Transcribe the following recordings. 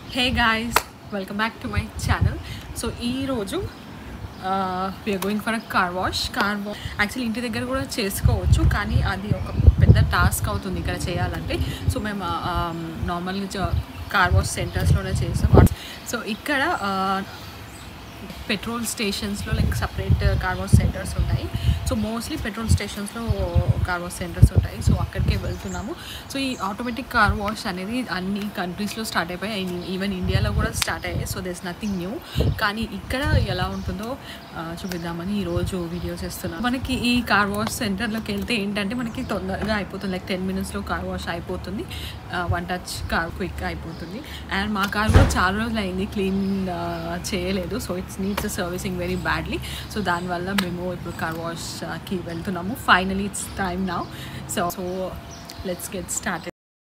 Hey guys welcome back to my channel so ఈరోజు we are going for a car wash car wash actually ఇంటి దగ్గర కూడా చేసుకోవచ్చు కానీ అది ఒక పెద్ద టాస్క్ అవుతుంది ఇక్కడ చేయాలంటే సో మేము నార్మల్గా కార్ వాష్ సెంటర్స్లోనే చేస్తాం సో ఇక్కడ పెట్రోల్ స్టేషన్స్లో like separate car wash centres ఉంటాయి సో మోస్ట్లీ పెట్రోల్ స్టేషన్స్లో కార్ వాష్ సెంటర్స్ ఉంటాయి సో అక్కడికే వెళ్తున్నాము సో ఈ ఆటోమేటిక్ కార్ వాష్ అనేది అన్ని కంట్రీస్లో స్టార్ట్ అయిపోయాయి ఈవెన్ ఇండియాలో కూడా స్టార్ట్ అయ్యాయి సో దెస్ నథింగ్ న్యూ కానీ ఇక్కడ ఎలా ఉంటుందో ఆ, చూపిద్దామని ఈరోజు వీడియో చేస్తున్నాం మనకి ఈ కార్ వాష్ సెంటర్లోకి వెళ్తే ఏంటంటే మనకి తొందరగా అయిపోతుంది లైక్ టెన్ మినిట్స్లో కార్ వాష్ అయిపోతుంది వన్ టచ్ కార్ క్విక్ అయిపోతుంది అండ్ మా కార్ కూడా చాలా రోజులు అయింది క్లీన్ చేయలేదు so it's needs servicing very badly so దానివల్ల మేము ఇప్పుడు కార్ వాష్కి వెళ్తున్నాము finally it's time now so so let's get start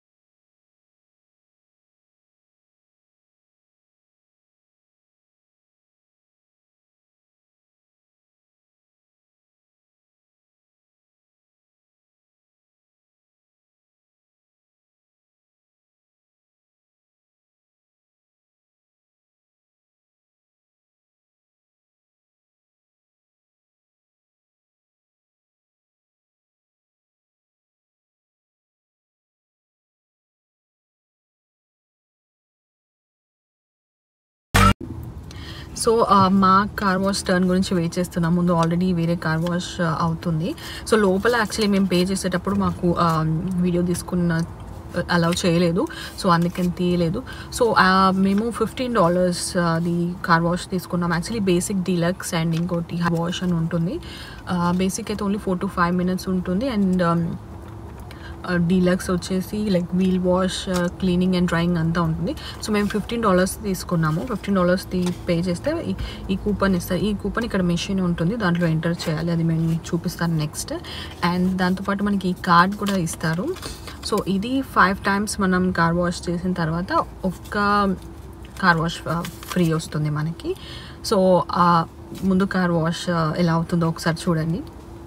so ఆ, మా కార్ వాష్ టర్న్ గురించి వెయిట్ చేస్తున్నాం ముందు ఆల్రెడీ వేరే కార్ వాష్ ఆ, అవుతుంది సో లోపల యాక్చువల్లీ మేము పే చేసేటప్పుడు మాకు ఆ, వీడియో తీసుకున్న అలౌ చేయలేదు సో అందుకని తీయలేదు సో ఆ, మేము ఫిఫ్టీన్ డాలర్స్ అది కార్ వాష్ తీసుకున్నాం యాక్చువల్లీ బేసిక్ డీలక్స్ అండ్ ఇంకోటి వాష్ అని ఉంటుంది బేసిక్ అయితే only four to five minutes ఉంటుంది అండ్ డీలక్స్ వచ్చేసి like wheel wash cleaning and drying అంతా ఉంటుంది సో మేము ఫిఫ్టీన్ డాలర్స్ తీసుకున్నాము ఫిఫ్టీన్ డాలర్స్ది పే చేస్తే ఈ- ఈ కూపన్ ఇస్తారు ఈ కూపన్ ఇక్కడ మెషిన్ ఉంటుంది దాంట్లో ఎంటర్ చేయాలి అది మేము చూపిస్తాను నెక్స్ట్ అండ్ దాంతోపాటు మనకి ఈ కార్డ్ కూడా ఇస్తారు సో ఇది ఫైవ్ టైమ్స్ మనం కార్ వాష్ చేసిన తర్వాత ఒక్క కార్ వాష్ ఫ్రీ వస్తుంది మనకి సో ఆ ముందు కార్ వాష్ ఎలా అవుతుందో ఒకసారి చూడండి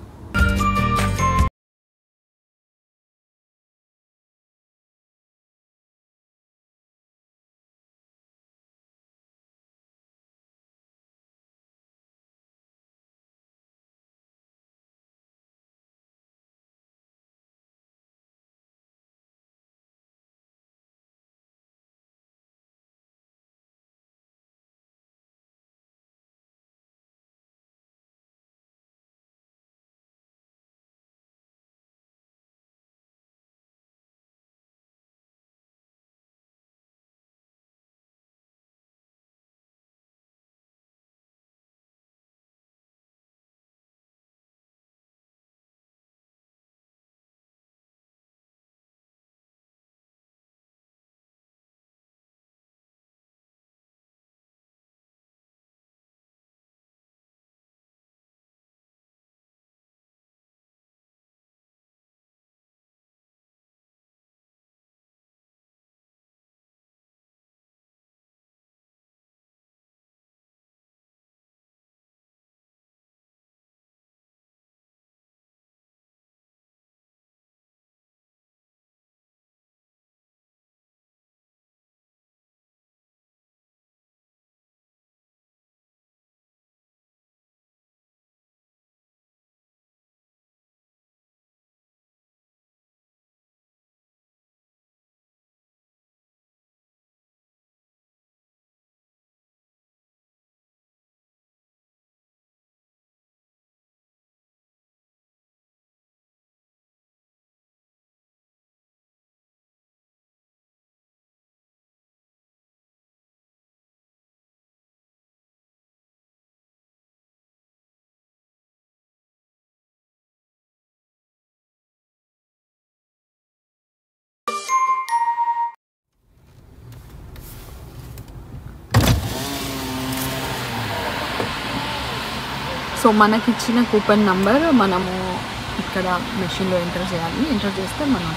సో మనకి ఇచ్చిన కూపన్ నంబర్ మనము ఇక్కడ మెషిన్లో ఎంటర్ చేయాలి ఎంటర్ చేస్తే మనం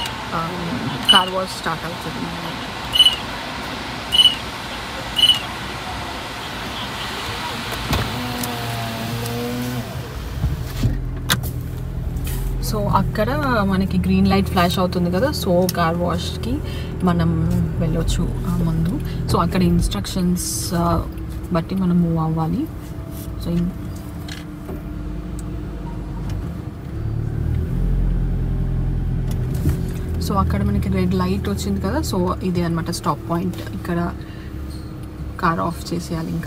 కార్ వాష్ స్టార్ట్ అవుతుంది సో అక్కడ మనకి గ్రీన్ లైట్ ఫ్లాష్ అవుతుంది కదా సో కార్ వాష్కి మనం వెళ్ళొచ్చు ఆ ముందు సో అక్కడ ఇన్స్ట్రక్షన్స్ బట్టి మనం మూవ్ అవ్వాలి సో ఇన్- సో అక్కడ మనకి రెడ్ లైట్ వచ్చింది కదా సో ఇదే అనమాట స్టాప్ పాయింట్ ఇక్కడ కార్ ఆఫ్ చేసేయాలి ఇంకా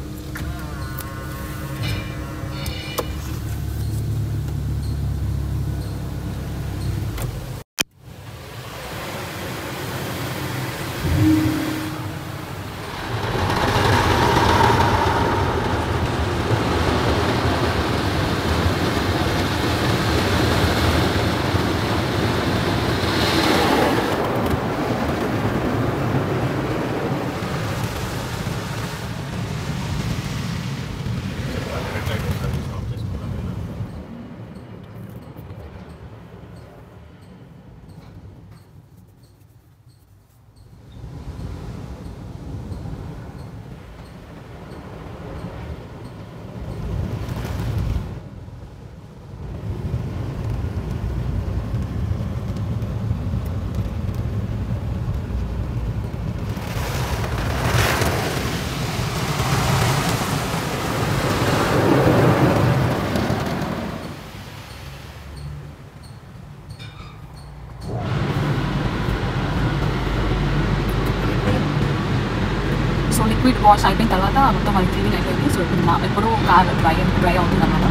సో లిక్విడ్ వాష్ అయిపోయిన తర్వాత మొత్తం అది క్లీనింగ్ అయిపోయింది సో ఇప్పుడు నా ఎప్పుడు కార్ డ్రై డ్రై అవుతుంది అనమాట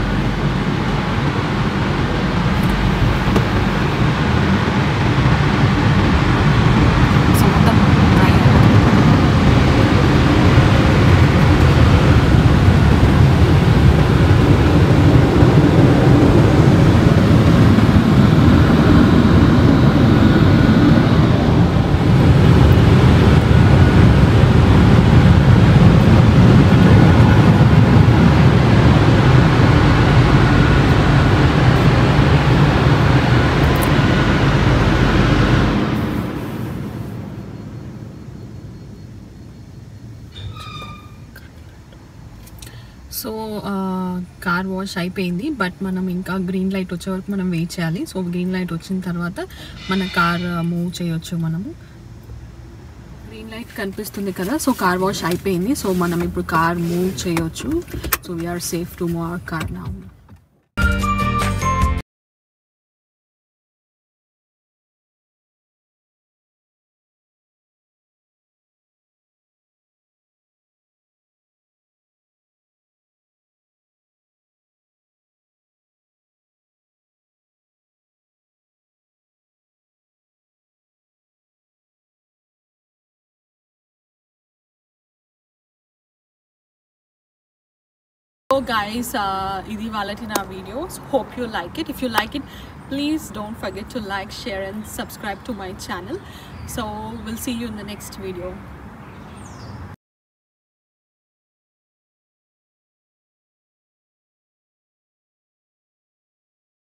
సో మొత్తం డ్రై అయిపోతుంది సో కార్ వాష్ అయిపోయింది బట్ మనం ఇంకా గ్రీన్ లైట్ వచ్చే వరకు మనం వెయిట్ చేయాలి సో గ్రీన్ లైట్ వచ్చిన తర్వాత మన కార్ మూవ్ చేయొచ్చు మనము గ్రీన్ లైట్ కనిపిస్తుంది కదా సో కార్ వాష్ అయిపోయింది సో మనం ఇప్పుడు కార్ మూవ్ చేయొచ్చు so we are safe to move our car నా So guys, uh, ఇది వాళ్ళకి నా video hope you like it. If you like it, please don't forget to like, share and subscribe to my channel. So we'll see you in the next video.